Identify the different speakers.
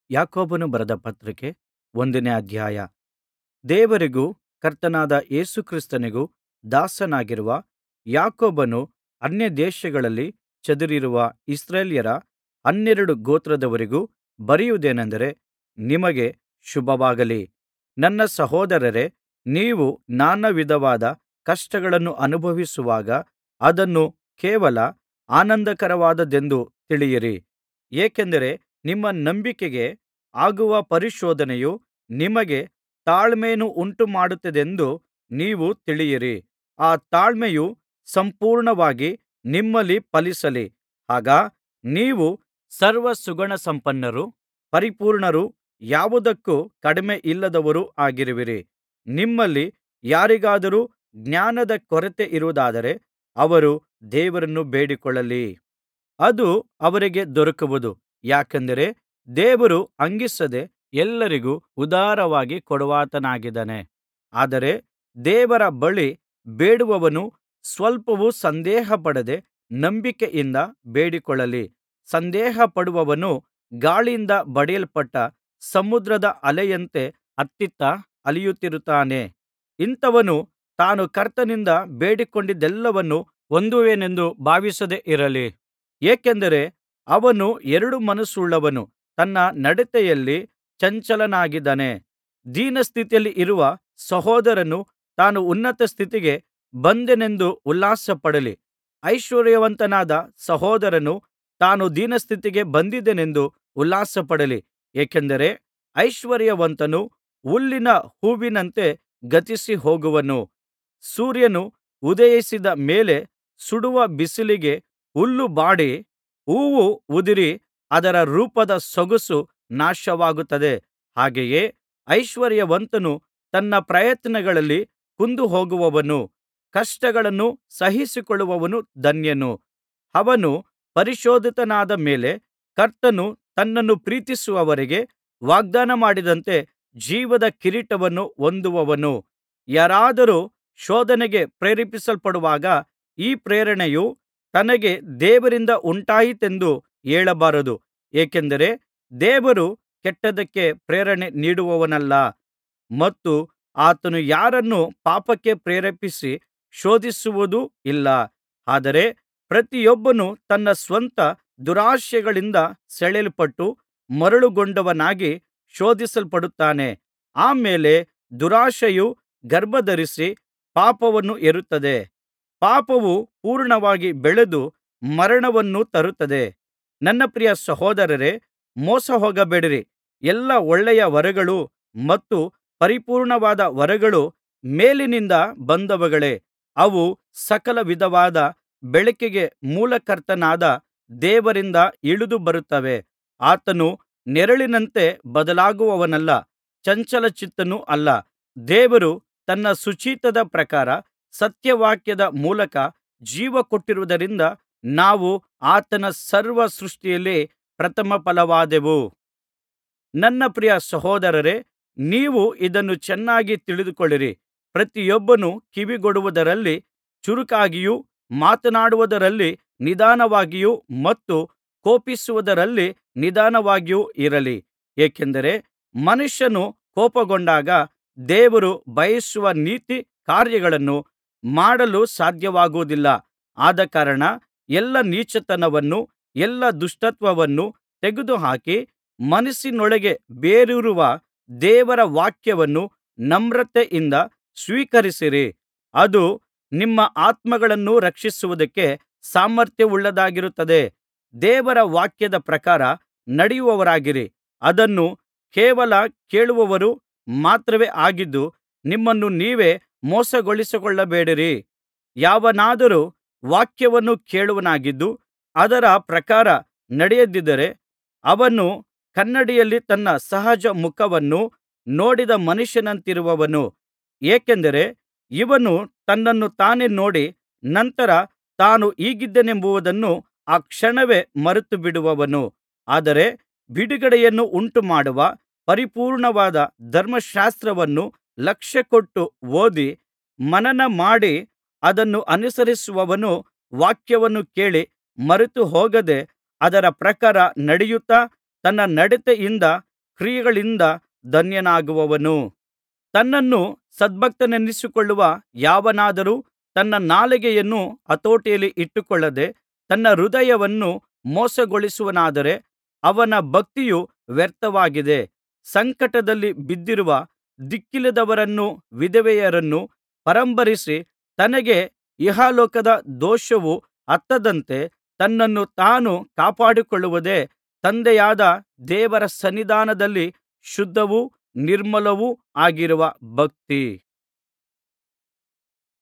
Speaker 1: ಯಾಕೋಬನು ಬರೆದ ಪತ್ರಿಕೆ ಒಂದನೇ ಅಧ್ಯಾಯ ದೇವರಿಗೂ ಕರ್ತನಾದ ಯೇಸು ಕ್ರಿಸ್ತನಿಗೂ ದಾಸನಾಗಿರುವ ಯಾಕೋಬನು ಅನ್ಯದೇಶಗಳಲ್ಲಿ ಚದುರಿರುವ ಇಸ್ರಾಯೇಲ್ಯರ ಹನ್ನೆರಡು ಗೋತ್ರದವರಿಗೂ ಬರೆಯುವುದೇನೆಂದರೆ ನಿಮಗೆ ಶುಭವಾಗಲಿ ನನ್ನ ಸಹೋದರರೇ ನೀವು ನಾನಾ ವಿಧವಾದ ಕಷ್ಟಗಳನ್ನು ಅನುಭವಿಸುವಾಗ ಅದನ್ನು ಕೇವಲ ಆನಂದಕರವಾದದ್ದೆಂದು ತಿಳಿಯಿರಿ ಏಕೆಂದರೆ ನಿಮ್ಮ ನಂಬಿಕೆಗೆ ಆಗುವ ಪರಿಶೋಧನೆಯು ನಿಮಗೆ ತಾಳ್ಮೆಯನ್ನು ಉಂಟುಮಾಡುತ್ತದೆಂದು ನೀವು ತಿಳಿಯಿರಿ ಆ ತಾಳ್ಮೆಯು ಸಂಪೂರ್ಣವಾಗಿ ನಿಮ್ಮಲ್ಲಿ ಫಲಿಸಲಿ ಆಗ ನೀವು ಸರ್ವಸುಗುಣಸಂಪನ್ನರೂ ಪರಿಪೂರ್ಣರೂ ಯಾವುದಕ್ಕೂ ಕಡಿಮೆಯಿಲ್ಲದವರೂ ಆಗಿರುವಿರಿ ನಿಮ್ಮಲ್ಲಿ ಯಾರಿಗಾದರೂ ಜ್ಞಾನದ ಕೊರತೆಯಿರುವುದಾದರೆ ಅವರು ದೇವರನ್ನು ಬೇಡಿಕೊಳ್ಳಲಿ ಅದು ಅವರಿಗೆ ದೊರಕುವುದು ಯಾಕೆಂದರೆ ದೇವರು ಹಂಗಿಸದೆ ಎಲ್ಲರಿಗೂ ಉದಾರವಾಗಿ ಕೊಡುವಾತನಾಗಿದ್ದಾನೆ ಆದರೆ ದೇವರ ಬಳಿ ಬೇಡುವವನು ಸ್ವಲ್ಪವೂ ಸಂದೇಹಪಡದೆ ನಂಬಿಕೆಯಿಂದ ಬೇಡಿಕೊಳ್ಳಲಿ ಸಂದೇಹಪಡುವವನು ಗಾಳಿಯಿಂದ ಬಡಿಯಲ್ಪಟ್ಟ ಸಮುದ್ರದ ಅಲೆಯಂತೆ ಅತ್ತಿತ್ತ ಅಲೆಯುತ್ತಿರುತ್ತಾನೆ ಇಂಥವನು ತಾನು ಕರ್ತನಿಂದ ಬೇಡಿಕೊಂಡದ್ದೆಲ್ಲವನ್ನೂ ಹೊಂದುವೆನೆಂದು ಭಾವಿಸದೆ ಇರಲಿ ಏಕೆಂದರೆ ಅವನು ಎರಡು ಮನಸ್ಸುಳ್ಳವನು ತನ್ನ ನಡತೆಯಲ್ಲಿ ಚಂಚಲನಾಗಿದ್ದಾನೆ ದೀನಸ್ಥಿತಿಯಲ್ಲಿ ಇರುವ ಸಹೋದರನು ತಾನು ಉನ್ನತ ಸ್ಥಿತಿಗೆ ಬಂದೆನೆಂದು ಉಲ್ಲಾಸಪಡಲಿ ಐಶ್ವರ್ಯವಂತನಾದ ಸಹೋದರನು ತಾನು ದೀನಸ್ಥಿತಿಗೆ ಬಂದಿದ್ದೇನೆಂದು ಉಲ್ಲಾಸಪಡಲಿ ಏಕೆಂದರೆ ಐಶ್ವರ್ಯವಂತನು ಹುಲ್ಲಿನ ಹೂವಿನಂತೆ ಗತಿಸಿ ಹೋಗುವನು ಸೂರ್ಯನು ಉದಯಿಸಿದ ಮೇಲೆ ಸುಡುವ ಬಿಸಿಲಿಗೆ ಹುಲ್ಲು ಬಾಡಿ ಹೂವು ಉದುರಿ ಅದರ ರೂಪದ ಸೊಗಸು ನಾಶವಾಗುತ್ತದೆ ಹಾಗೆಯೇ ಐಶ್ವರ್ಯವಂತನು ತನ್ನ ಪ್ರಯತ್ನಗಳಲ್ಲಿ ಕುಂದಿಹೋಗುವವನು ಕಷ್ಟಗಳನ್ನು ಸಹಿಸಿಕೊಳ್ಳುವವನು ಧನ್ಯನು ಅವನು ಪರಿಶೋಧಿತನಾದ ಮೇಲೆ ಕರ್ತನು ತನ್ನನ್ನು ಪ್ರೀತಿಸುವವರಿಗೆ ವಾಗ್ದಾನ ಮಾಡಿದಂತೆ ಜೀವದ ಕಿರೀಟವನ್ನು ಹೊಂದುವನು ಯಾರಾದರೂ ಶೋಧನೆಗೆ ಪ್ರೇರೇಪಿಸಲ್ಪಡುವಾಗ ಈ ಪ್ರೇರಣೆಯು ತನಗೆ ದೇವರಿಂದ ಉಂಟಾಯಿತೆಂದು ಹೇಳಬಾರದು ಏಕೆಂದರೆ ದೇವರು ಕೆಟ್ಟದ್ದಕ್ಕೆ ಪ್ರೇರಣೆ ನೀಡುವವನಲ್ಲ ಮತ್ತು ಆತನು ಯಾರನ್ನೂ ಪಾಪಕ್ಕೆ ಪ್ರೇರೇಪಿಸಿ ಶೋಧಿಸುವುದೂ ಇಲ್ಲ ಆದರೆ ಪ್ರತಿಯೊಬ್ಬನು ತನ್ನ ಸ್ವಂತ ದುರಾಶೆಗಳಿಂದ ಸೆಳೆಯಲ್ಪಟ್ಟು ಮರುಳುಗೊಂಡವನಾಗಿ ಶೋಧಿಸಲ್ಪಡುತ್ತಾನೆ ಆ ಮೇಲೆ ದುರಾಶೆಯು ಗರ್ಭಧರಿಸಿ ಪಾಪವನ್ನು ಹೆರುತ್ತದೆ ಪಾಪವು ಪೂರ್ಣವಾಗಿ ಬೆಳೆದು ಮರಣವನ್ನು ತರುತ್ತದೆ ನನ್ನ ಪ್ರಿಯ ಸಹೋದರರೇ ಮೋಸಹೋಗಬೇಡಿರಿ ಎಲ್ಲಾ ಒಳ್ಳೆಯ ವರಗಳೂ ಮತ್ತು ಪರಿಪೂರ್ಣವಾದ ವರಗಳು ಮೇಲಿನಿಂದ ಬಂದವುಗಳೇ ಅವು ಸಕಲ ವಿಧವಾದ ಬೆಳಕಿಗೆ ಮೂಲಕರ್ತನಾದ ದೇವರಿಂದ ಇಳಿದು ಬರುತ್ತವೆ ಆತನು ನೆರಳಿನಂತೆ ಬದಲಾಗುವವನಲ್ಲ ಚಂಚಲಚಿತ್ತನೂ ಅಲ್ಲ ದೇವರು ತನ್ನ ಸುಚಿತ್ತದ ಪ್ರಕಾರ ಸತ್ಯವಾಕ್ಯದ ಮೂಲಕ ಜೀವ ಕೊಟ್ಟಿರುವುದರಿಂದ ನಾವು ಆತನ ಸರ್ವ ಸೃಷ್ಟಿಯಲ್ಲಿ ಪ್ರಥಮಫಲವಾದೆವು ನನ್ನ ಪ್ರಿಯ ಸಹೋದರರೇ ನೀವು ಇದನ್ನು ಚೆನ್ನಾಗಿ ತಿಳಿದುಕೊಳ್ಳಿರಿ ಪ್ರತಿಯೊಬ್ಬನು ಕಿವಿಗೊಡುವುದರಲ್ಲಿ ಚುರುಕಾಗಿಯೂ ಮಾತನಾಡುವುದರಲ್ಲಿ ನಿಧಾನವಾಗಿಯೂ ಮತ್ತು ಕೋಪಿಸುವುದರಲ್ಲಿ ನಿಧಾನವಾಗಿಯೂ ಇರಲಿ ಏಕೆಂದರೆ ಮನುಷ್ಯನು ಕೋಪಗೊಂಡಾಗ ದೇವರು ಬಯಸುವ ನೀತಿ ಕಾರ್ಯಗಳನ್ನು ಮಾಡಲು ಸಾಧ್ಯವಾಗುವುದಿಲ್ಲ ಆದಕಾರಣ ಎಲ್ಲಾ ನೀಚತನವನ್ನೂ ಎಲ್ಲಾ ದುಷ್ಟತ್ವವನ್ನೂ ತೆಗೆದುಹಾಕಿ ಮನಸ್ಸಿನೊಳಗೆ ಬೇರೂರುವ ದೇವರ ವಾಕ್ಯವನ್ನು ನಮ್ರತೆಯಿಂದ ಸ್ವೀಕರಿಸಿರಿ ಅದು ನಿಮ್ಮ ಆತ್ಮಗಳನ್ನು ರಕ್ಷಿಸುವುದಕ್ಕೆ ಸಾಮರ್ಥ್ಯವುಳ್ಳದ್ದಾಗಿರುತ್ತದೆ ದೇವರ ವಾಕ್ಯದ ಪ್ರಕಾರ ನಡೆಯುವವರಾಗಿರಿ ಅದನ್ನು ಕೇವಲ ಕೇಳುವವರು ಮಾತ್ರವೇ ಆಗಿದ್ದು ನಿಮ್ಮನ್ನು ನೀವೇ ಮೋಸಗೊಳಿಸಿಕೊಳ್ಳಬೇಡಿರಿ ಯಾವನಾದರೂ ವಾಕ್ಯವನ್ನು ಕೇಳುವವನಾಗಿದ್ದು ಅದರ ಪ್ರಕಾರ ನಡೆಯದಿದ್ದರೆ ಅವನು ಕನ್ನಡಿಯಲ್ಲಿ ತನ್ನ ಸಹಜ ಮುಖವನ್ನು ನೋಡಿದ ಮನುಷ್ಯನಂತಿರುವನು ಏಕೆಂದರೆ ಇವನು ತನ್ನನ್ನು ತಾನೇ ನೋಡಿ ನಂತರ ತಾನು ಹೀಗಿದ್ದೇನೆಂಬುದನ್ನು ಆ ಕ್ಷಣವೇ ಮರೆತುಬಿಡುವನು ಆದರೆ ಬಿಡುಗಡೆಯನ್ನು ಉಂಟುಮಾಡುವ ಪರಿಪೂರ್ಣವಾದ ಧರ್ಮಶಾಸ್ತ್ರವನ್ನು ಲಕ್ಷ್ಯಕೊಟ್ಟು ಓದಿ ಮನನ ಮಾಡಿ ಅದನ್ನು ಅನುಸರಿಸುವವನು ವಾಕ್ಯವನ್ನು ಕೇಳಿ ಮರೆತುಹೋಗದೆ ಅದರ ಪ್ರಕಾರ ನಡೆಯುತ್ತಾ ತನ್ನ ನಡತೆಯಿಂದ ಕ್ರಿಯೆಗಳಿಂದ ಧನ್ಯನಾಗುವನು ತನ್ನನ್ನು ಸದ್ಭಕ್ತನೆನ್ನಿಸಿಕೊಳ್ಳುವ ಯಾವನಾದರೂ ತನ್ನ ನಾಲಿಗೆಯನ್ನು ಹತೋಟಿಯಲ್ಲಿ ಇಟ್ಟುಕೊಳ್ಳದೆ ತನ್ನ ಹೃದಯವನ್ನು ಮೋಸಗೊಳಿಸುವವನಾದರೆ ಅವನ ಭಕ್ತಿಯು ವ್ಯರ್ಥವಾಗಿದೆ ಸಂಕಟದಲ್ಲಿ ಬಿದ್ದಿರುವ ದಿಕ್ಕಿಲ್ಲದವರನ್ನೂ ವಿಧವೆಯರನ್ನೂ ಪರಾಂಬರಿಸಿ ತನಗೆ ಇಹಲೋಕದ ದೋಷವು ಹತ್ತದಂತೆ ತನ್ನನ್ನು ತಾನು ಕಾಪಾಡಿಕೊಳ್ಳುವುದೇ ತಂದೆಯಾದ ದೇವರ ಸನ್ನಿಧಾನದಲ್ಲಿ ಶುದ್ಧವೂ ನಿರ್ಮಲವೂ ಆಗಿರುವ ಭಕ್ತಿ